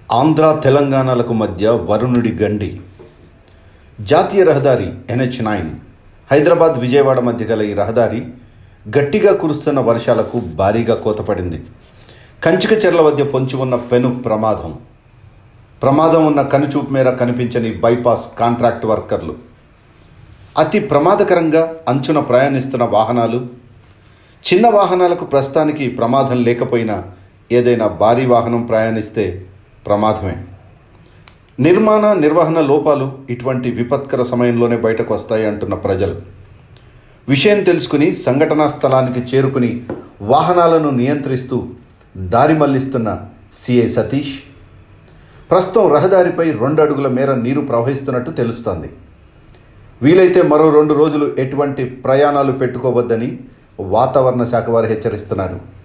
ఆంధ్ర తెలంగాణలకు మధ్య వరుణుడి గండి జాతీయ రహదారి ఎన్హెచ్ నైన్ హైదరాబాద్ విజయవాడ మధ్య గల ఈ రహదారి గట్టిగా కురుస్తున్న వర్షాలకు భారీగా కోతపడింది కంచిక చెర్ల మధ్య పొంచి ఉన్న పెను ప్రమాదం ప్రమాదం ఉన్న కనుచూపు మేర కనిపించని బైపాస్ కాంట్రాక్ట్ వర్కర్లు అతి ప్రమాదకరంగా అంచున ప్రయాణిస్తున్న వాహనాలు చిన్న వాహనాలకు ప్రస్తుతానికి ప్రమాదం లేకపోయినా ఏదైనా భారీ వాహనం ప్రయాణిస్తే ప్రమాదమే నిర్మాణ నిర్వహణ లోపాలు ఇటువంటి విపత్కర సమయంలోనే బయటకు వస్తాయి అంటున్న ప్రజలు విషయం తెలుసుకుని సంఘటనా స్థలానికి చేరుకుని వాహనాలను నియంత్రిస్తూ దారి మళ్లిస్తున్న సిఐ సతీష్ ప్రస్తుతం రహదారిపై రెండు అడుగుల మేర నీరు ప్రవహిస్తున్నట్టు తెలుస్తోంది వీలైతే మరో రెండు రోజులు ఎటువంటి ప్రయాణాలు పెట్టుకోవద్దని వాతావరణ శాఖ వారు హెచ్చరిస్తున్నారు